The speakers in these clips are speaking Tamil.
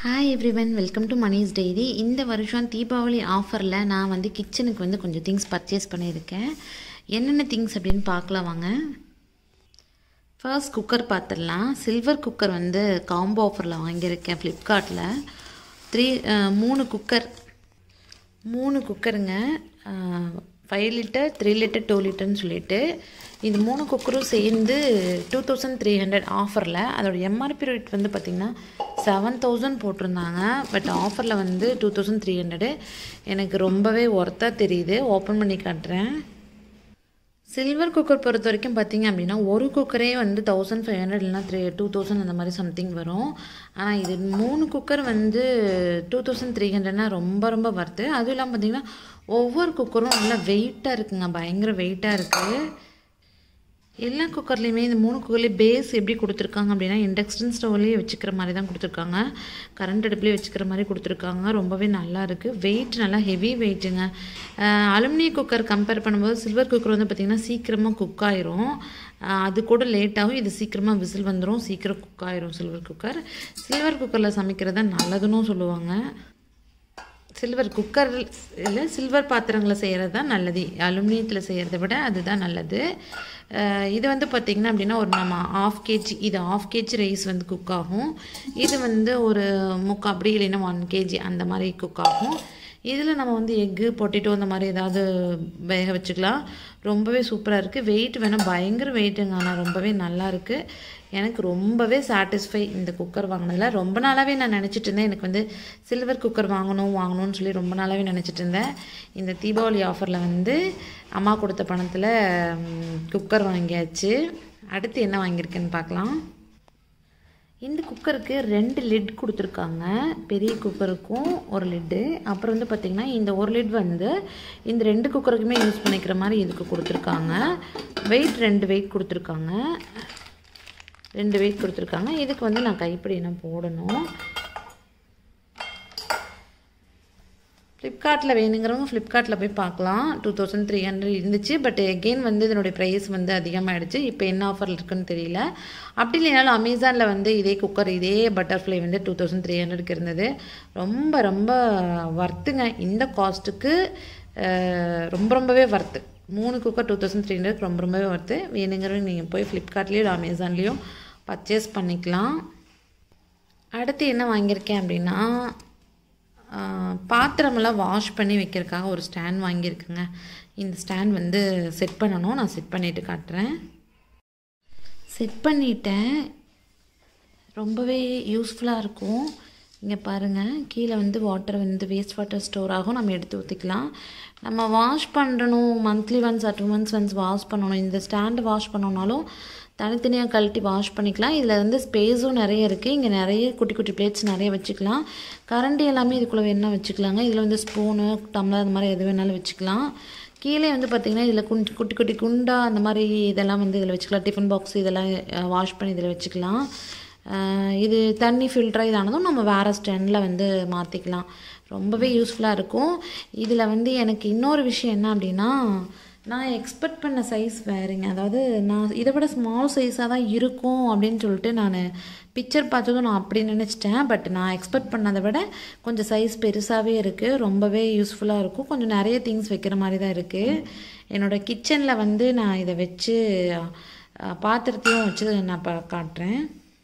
hi everyone welcome to Mani's diary இந்த வருஷம் தீபாவளி ஆஃபரில் நான் வந்து கிச்சனுக்கு வந்து கொஞ்சம் திங்ஸ் பர்ச்சேஸ் பண்ணியிருக்கேன் என்னென்ன திங்ஸ் அப்படின்னு பார்க்கலாம் வாங்க ஃபர்ஸ்ட் குக்கர் பார்த்துடலாம் சில்வர் குக்கர் வந்து காம்போ ஆஃபரில் வாங்கியிருக்கேன் ஃப்ளிப்கார்ட்டில் த்ரீ மூணு குக்கர் மூணு குக்கருங்க five litre three litre two லிட்டர்னு சொல்லிட்டு இது மூணு குக்கரும் சேர்ந்து டூ தௌசண்ட் த்ரீ ஹண்ட்ரட் ஆஃபரில் அதோட எம்ஆர்பி ரேட் வந்து பார்த்திங்கன்னா செவன் தௌசண்ட் போட்டிருந்தாங்க பட் ஆஃபரில் வந்து டூ தௌசண்ட் த்ரீ ஹண்ட்ரடு எனக்கு ரொம்பவே ஒர்த்தாக தெரியுது ஓப்பன் பண்ணி காட்டுறேன் சில்வர் குக்கர் பொறுத்த வரைக்கும் பார்த்தீங்க அப்படின்னா ஒரு குக்கரே வந்து தௌசண்ட் ஃபைவ் ஹண்ட்ரட் இல்லைனா த்ரீ டூ தௌசண்ட் அந்த மாதிரி சம்திங் வரும் ஆனால் இது மூணு குக்கர் வந்து டூ தௌசண்ட் த்ரீ ஹண்ட்ரட்னா ரொம்ப ரொம்ப வருது அதுவும் இல்லாமல் பார்த்தீங்கன்னா ஒவ்வொரு குக்கரும் நல்லா வெயிட்டாக இருக்குங்க பயங்கர வெயிட்டாக இருக்குது எல்லா குக்கர்லேயுமே இந்த மூணு குக்கர்லேயும் பேஸ் எப்படி கொடுத்துருக்காங்க அப்படின்னா இண்டக்ஷன் ஸ்டவ்லேயே வச்சுக்கிற மாதிரி தான் கொடுத்துருக்காங்க கரண்ட் அடுப்புலேயே வச்சுக்கிற மாதிரி கொடுத்துருக்காங்க ரொம்பவே நல்லா இருக்குது வெயிட் நல்லா ஹெவி வெயிட்டுங்க அலுமினிய குக்கர் கம்பேர் பண்ணும்போது சில்வர் குக்கர் வந்து பார்த்திங்கன்னா சீக்கிரமாக குக் ஆயிரும் அது கூட லேட்டாகும் இது சீக்கிரமாக விசில் வந்துடும் சீக்கிரம் குக் ஆயிரும் சில்வர் குக்கர் சில்வர் குக்கரில் சமைக்கிறது தான் நல்லதுன்னு சொல்லுவாங்க சில்வர் குக்கர் இல்லை சில்வர் பாத்திரங்களை செய்கிறது தான் நல்லது அலுமினியத்தில் செய்கிறத விட அதுதான் நல்லது இது வந்து பார்த்திங்கன்னா அப்படின்னா ஒரு நம்ம ஆஃப் கேஜி இது ஆஃப் கேஜி ரைஸ் வந்து குக் ஆகும் இது வந்து ஒரு முக்கா அப்படி இல்லைன்னா ஒன் கேஜி அந்த மாதிரி குக் ஆகும் இதில் நம்ம வந்து எக்கு பொட்டேட்டோ அந்த மாதிரி ஏதாவது வேக வச்சுக்கலாம் ரொம்பவே சூப்பராக இருக்குது வெயிட் வேணால் பயங்கர வெயிட்டுங்க ஆனால் ரொம்பவே நல்லா இருக்குது எனக்கு ரொம்பவே சாட்டிஸ்ஃபை இந்த குக்கர் வாங்கினதில் ரொம்ப நாளாகவே நான் நினச்சிட்டு இருந்தேன் எனக்கு வந்து சில்வர் குக்கர் வாங்கணும் வாங்கணும்னு சொல்லி ரொம்ப நாளாகவே நினச்சிட்டு இருந்தேன் இந்த தீபாவளி ஆஃபரில் வந்து அம்மா கொடுத்த பணத்தில் குக்கர் வாங்கியாச்சு அடுத்து என்ன வாங்கியிருக்கேன்னு பார்க்கலாம் இந்த குக்கருக்கு ரெண்டு லிட் கொடுத்துருக்காங்க பெரிய குக்கருக்கும் ஒரு லிட்டு அப்புறம் வந்து பார்த்திங்கன்னா இந்த ஒரு லிட் வந்து இந்த ரெண்டு குக்கருக்குமே யூஸ் பண்ணிக்கிற மாதிரி இதுக்கு கொடுத்துருக்காங்க வெயிட் ரெண்டு வெயிட் கொடுத்துருக்காங்க ரெண்டு வெயிட் கொடுத்துருக்காங்க இதுக்கு வந்து நான் கைப்பிடி என்ன போடணும் ஃப்ளிப்கார்ட்டில் வேணுங்கிறவங்க ஃப்ளிப்கார்ட்டில் போய் பார்க்கலாம் டூ தௌசண்ட் த்ரீ ஹண்ட்ரட் இருந்துச்சு பட் எகெயின் வந்து இதனுடைய ப்ரைஸ் வந்து அதிகமாகிடுச்சு இப்போ என்ன ஆஃபரில் இருக்குன்னு தெரியல அப்படி இல்லைனாலும் அமேசானில் வந்து இதே குக்கர் இதே பட்டர்ஃப்ளை வந்து டூ தௌசண்ட் த்ரீ ஹண்ட்ரடுக்கு இருந்தது ரொம்ப ரொம்ப ஒர்த்துங்க இந்த காஸ்ட்டுக்கு ரொம்ப ரொம்பவே ஒர்த்து மூணு cooker two thousand three hundred ரொம்ப ரொம்பவே ஒர்த்து வேணுங்கிறவங்க நீங்கள் போய் ஃப்ளிப்கார்ட்லேயும் இல்லை அமேசான்லேயும் பர்ச்சேஸ் பண்ணிக்கலாம் அடுத்து என்ன வாங்கியிருக்கேன் அப்படின்னா பாத்திரமெல்லாம் வாஷ் பண்ணி வைக்கிறதுக்காக ஒரு ஸ்டாண்ட் வாங்கியிருக்குங்க இந்த ஸ்டாண்ட் வந்து செட் பண்ணணும் நான் செட் பண்ணிவிட்டு காட்டுறேன் செட் பண்ணிட்டேன் ரொம்பவே யூஸ்ஃபுல்லாக இருக்கும் இங்கே பாருங்கள் கீழே வந்து வாட்டர் வந்து வேஸ்ட் வாட்டர் ஸ்டோர் ஆகும் நம்ம எடுத்து ஊற்றிக்கலாம் நம்ம வாஷ் பண்ணணும் monthly once two months once wash பண்ணணும் இந்த ஸ்டாண்டு வாஷ் பண்ணோன்னாலும் தனித்தனியாக கழட்டி வாஷ் பண்ணிக்கலாம் இதில் வந்து ஸ்பேஸும் நிறைய இருக்குது இங்கே நிறைய குட்டி குட்டி பிளேட்ஸ் நிறைய வச்சுக்கலாம் கரண்டி எல்லாமே இதுக்குள்ளே வேணால் வச்சுக்கலாங்க இதில் வந்து ஸ்பூனு டம்ளர் அந்த மாதிரி எது வேணாலும் வச்சுக்கலாம் கீழே வந்து பார்த்திங்கன்னா இதில் குஞ்சு குட்டி குட்டி குண்டா அந்த மாதிரி இதெல்லாம் வந்து இதில் வச்சுக்கலாம் டிஃபன் பாக்ஸ் இதெல்லாம் வாஷ் பண்ணி இதில் வச்சுக்கலாம் இது தண்ணி ஃபில்டராக இதானதும் நம்ம வேறு ஸ்டாண்டில் வந்து மாற்றிக்கலாம் ரொம்பவே யூஸ்ஃபுல்லாக இருக்கும் இதில் வந்து எனக்கு இன்னொரு விஷயம் என்ன அப்படின்னா நான் எக்ஸ்பெக்ட் பண்ண சைஸ் வேறுங்க அதாவது நான் இதை விட ஸ்மால் சைஸாக தான் இருக்கும் அப்படின்னு சொல்லிட்டு நான் பிக்சர் பார்த்ததும் நான் அப்படி நினச்சிட்டேன் பட் நான் எக்ஸ்பெக்ட் பண்ணதை விட கொஞ்சம் சைஸ் பெருசாகவே இருக்குது ரொம்பவே யூஸ்ஃபுல்லாக இருக்கும் கொஞ்சம் நிறைய திங்ஸ் வைக்கிற மாதிரி தான் இருக்குது என்னோடய கிச்சனில் வந்து நான் இதை வச்சு பாத்திரத்தையும் வச்சு நான் ப காட்டுறேன்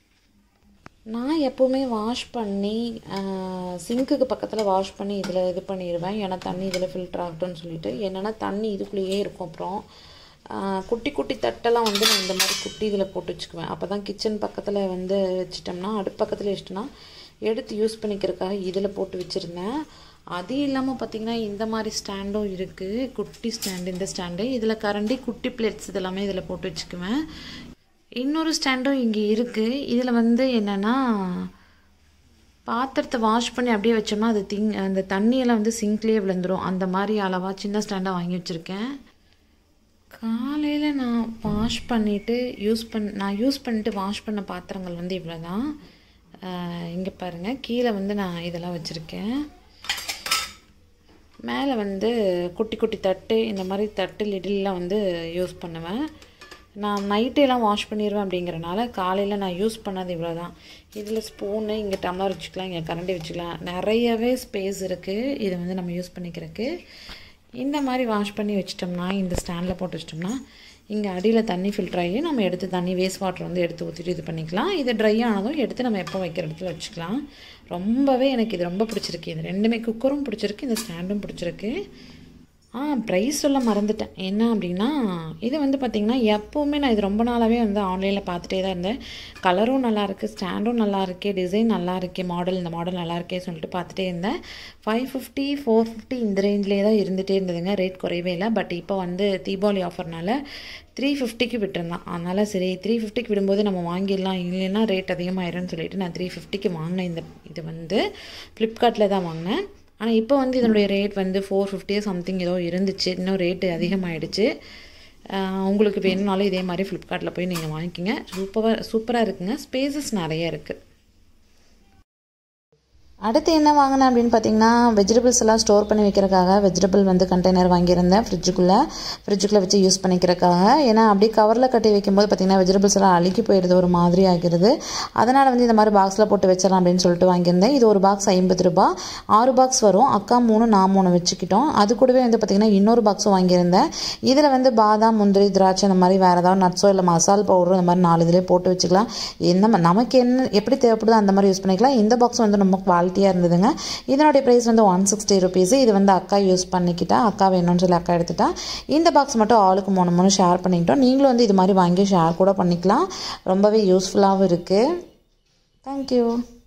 நான் எப்போவுமே வாஷ் பண்ணி சிங்க்குக்கு பக்கத்தில் வாஷ் பண்ணி இதில் இது பண்ணிடுவேன் ஏன்னா தண்ணி இதில் ஃபில்டர் ஆகட்டும்னு சொல்லிட்டு என்னென்னா தண்ணி இதுக்குள்ளேயே இருக்கும் அப்புறம் குட்டி குட்டி தட்டெல்லாம் வந்து நான் இந்த மாதிரி குட்டி இதில் போட்டு வச்சுக்குவேன் அப்போ தான் கிச்சன் பக்கத்தில் வந்து வச்சிட்டோம்னா அடுப்பு பக்கத்தில் வச்சிட்டோன்னா எடுத்து யூஸ் பண்ணிக்கிறதுக்காக இதில் போட்டு வச்சுருந்தேன் அது இல்லாமல் பார்த்திங்கன்னா இந்த மாதிரி ஸ்டாண்டும் இருக்குது குட்டி ஸ்டாண்டு இந்த ஸ்டாண்டு இதில் கரண்டி குட்டி பிளேட்ஸ் இதெல்லாமே இதில் போட்டு வச்சுக்குவேன் இன்னொரு ஸ்டாண்டும் இங்கே இருக்குது இதில் வந்து என்னென்னா பாத்திரத்தை வாஷ் பண்ணி அப்படியே வச்சோம்னா அது திங் அந்த தண்ணியெல்லாம் வந்து சிங்க்லேயே விழுந்துடும் அந்த மாதிரி அளவாக சின்ன ஸ்டாண்டாக வாங்கி வச்சுருக்கேன் காலையில் நான் வாஷ் பண்ணிவிட்டு யூஸ் பண் நான் யூஸ் பண்ணிட்டு வாஷ் பண்ண பாத்திரங்கள் வந்து இவ்வளோ தான் இங்கே பாருங்கள் கீழே வந்து நான் இதெல்லாம் வச்சுருக்கேன் மேலே வந்து குட்டி குட்டி தட்டு இந்த மாதிரி தட்டு லிடில்லாம் வந்து யூஸ் பண்ணுவேன் நான் நைட்டெல்லாம் வாஷ் பண்ணிடுவேன் அப்படிங்கிறனால காலையில் நான் யூஸ் பண்ணது இவ்வளோ தான் இதில் ஸ்பூனு இங்கே டம்ளர் வச்சுக்கலாம் இங்கே கரண்டி வச்சுக்கலாம் நிறையவே ஸ்பேஸ் இருக்குது இதை வந்து நம்ம யூஸ் பண்ணிக்கிறதுக்கு இந்த மாதிரி வாஷ் பண்ணி வச்சிட்டோம்னா இந்த ஸ்டாண்டில் போட்டு வச்சிட்டோம்னா இங்கே அடியில் தண்ணி ஃபில்டர் ஆகி நம்ம எடுத்து தண்ணி வேஸ்ட் வாட்டர் வந்து எடுத்து ஊற்றிட்டு இது பண்ணிக்கலாம் இது ட்ரை ஆனதும் எடுத்து நம்ம எப்போ வைக்கிற இடத்துல வச்சுக்கலாம் ரொம்பவே எனக்கு இது ரொம்ப பிடிச்சிருக்கு இது ரெண்டுமே குக்கரும் பிடிச்சிருக்கு இந்த ஸ்டாண்டும் பிடிச்சிருக்கு ஆ ப்ரைஸ் சொல்ல மறந்துட்டேன் என்ன அப்படின்னா இது வந்து பார்த்திங்கன்னா எப்போவுமே நான் இது ரொம்ப நாளாகவே வந்து ஆன்லைனில் பார்த்துட்டே தான் இருந்தேன் கலரும் நல்லா இருக்குது ஸ்டாண்டும் நல்லா இருக்கே டிசைன் நல்லா இருக்கே மாடல் இந்த மாடல் நல்லா இருக்கே சொல்லிட்டு பார்த்துட்டே இருந்தேன் ஃபைவ் ஃபிஃப்டி ஃபோர் ஃபிஃப்டி இந்த ரேஞ்சிலே தான் இருந்துகிட்டே இருந்ததுங்க ரேட் குறையவே இல்லை பட் இப்போ வந்து தீபாவளி ஆஃபர்னால த்ரீ ஃபிஃப்டிக்கு விட்டுருந்தான் அதனால் சரி த்ரீ ஃபிஃப்டிக்கு விடும்போது நம்ம வாங்கிடலாம் இல்லைன்னா ரேட் அதிகமாயிரும்னு சொல்லிட்டு நான் த்ரீ ஃபிஃப்டிக்கு வாங்கினேன் இந்த இது வந்து ஃப்ளிப்கார்ட்டில் தான் வாங்கினேன் ஆனால் இப்போ வந்து இதனுடைய ரேட் வந்து ஃபோர் ஃபிஃப்டியோ சம்திங் ஏதோ இருந்துச்சு இன்னும் ரேட்டு அதிகமாகிடுச்சு உங்களுக்கு வேணும்னாலும் இதே மாதிரி ஃப்ளிப்கார்ட்டில் போய் நீங்கள் வாங்கிக்கிங்க சூப்பராக சூப்பராக இருக்குங்க ஸ்பேசஸ் நிறைய இருக்குது அடுத்து என்ன வாங்கினேன் அப்படின்னு பார்த்தீங்கன்னா வெஜிடபிள்ஸ் எல்லாம் ஸ்டோர் பண்ணி வைக்கிறதுக்காக வெஜிடபிள் வந்து கண்டெய்னர் வாங்கியிருந்தேன் ஃப்ரிட்ஜுக்குள்ளே ஃப்ரிட்ஜுக்குள்ளே வச்சு யூஸ் பண்ணிக்கிறதுக்காக ஏன்னா அப்படியே கவரில் கட்டி வைக்கும்போது பார்த்தீங்கன்னா வெஜிடபிள்ஸ் எல்லாம் அழுக்கி போயிடுது ஒரு மாதிரி ஆகிருது அதனால் வந்து இந்த மாதிரி பாக்ஸில் போட்டு வச்சிடலாம் அப்படின்னு சொல்லிட்டு வாங்கியிருந்தேன் இது ஒரு பாக்ஸ் ஐம்பது ரூபா ஆறு பாக்ஸ் வரும் அக்கா மூணு நான் மூணு வச்சுக்கிட்டோம் அது கூடவே வந்து பார்த்திங்கன்னா இன்னொரு பாக்ஸும் வாங்கியிருந்தேன் இதில் வந்து பாதாம் முந்திரி திராட்சை இந்த மாதிரி வேறு ஏதாவது நட்ஸோ இல்லை மசால் பவுடரோ இந்த மாதிரி நாலு இதிலே போட்டு வச்சுக்கலாம் என்ன நமக்கு என்ன எப்படி தேவைப்படுதோ அந்த மாதிரி யூஸ் பண்ணிக்கலாம் இந்த பாக்ஸ் வந்து ரொம்ப குவாலிட்டி குவாலிட்டியாக இருந்ததுங்க இதனுடைய ப்ரைஸ் வந்து ஒன் சிக்ஸ்டி ருபீஸ் இது வந்து அக்கா யூஸ் பண்ணிக்கிட்டா அக்கா வேணும்னு சொல்லி அக்கா எடுத்துட்டா இந்த பாக்ஸ் மட்டும் ஆளுக்கு மூணு மூணு ஷேர் பண்ணிக்கிட்டோம் நீங்களும் வந்து இது மாதிரி வாங்கி ஷேர் கூட பண்ணிக்கலாம் ரொம்பவே யூஸ்ஃபுல்லாகவும் இருக்குது தேங்க்யூ